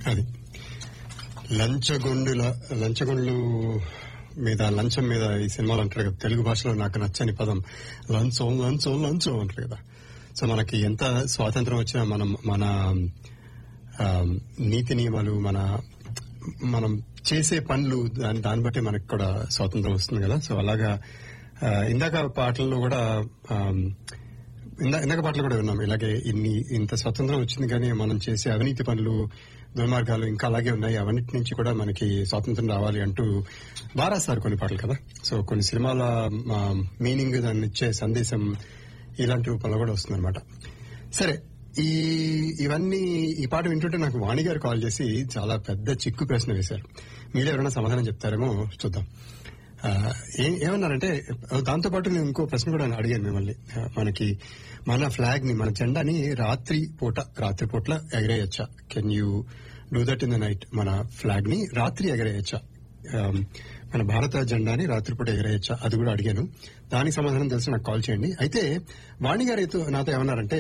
అది లంచగొండుల లంచగొండ్లు మీద లంచం మీద ఈ సినిమాలు అంటారు కదా తెలుగు భాషలో నాకు నచ్చని పదం లంచం లంచం లంచం అంటారు కదా సో మనకి ఎంత స్వాతంత్రం వచ్చినా మనం మన ఆ, నీతి నియమాలు మన మనం చేసే పనులు దాని దాన్ని బట్టి మనకి కూడా స్వాతంత్రం వస్తుంది కదా సో అలాగా ఆ, ఇందాక పాటల్లో కూడా ఆ, ఇందా- ఇందాక పాటలు కూడా విన్నాం ఇలాగే ఇన్ని ఇంత స్వతంత్రం వచ్చింది కానీ మనం చేసే అవినీతి పనులు దుర్మార్గాలు ఇంకా అలాగే ఉన్నాయి అవన్నిటి నుంచి కూడా మనకి స్వాతంత్రం రావాలి అంటూ బారాస్తారు కొన్ని పాటలు కదా సో కొన్ని సినిమాల మీనింగ్ దాన్ని ఇచ్చే సందేశం ఇలాంటి రూపంలో కూడా వస్తుందన్నమాట సరే ఈ ఇవన్నీ ఈ పాట వింటుంటే నాకు వాణి గారు కాల్ చేసి చాలా పెద్ద చిక్కు ప్రశ్న వేశారు మీరు ఎవరైనా సమాధానం చెప్తారేమో చూద్దాం ఆ, ఏ- ఏమన్నారంటే దాంతో పాటు నేను ఇంకో ప్రశ్న కూడా అడిగాను మిమ్మల్ని ఆ, మనకి మన ఫ్లాగ్ ని మన జెండాని రాత్రి పూట రాత్రి పూట్ల ఎగరేయచ్చా can you do that in the night మన ఫ్లాగ్ ని రాత్రి ఎగరేయచ్చా ఆమ్, మన భారత జెండాని రాత్రిపూట ఎగరేయచ్చా అది కూడా అడిగాను దానికి సమాధానం తెలిసి నాకు కాల్ చేయండి అయితే వాణి గారు అయితే నాతో ఏమన్నారంటే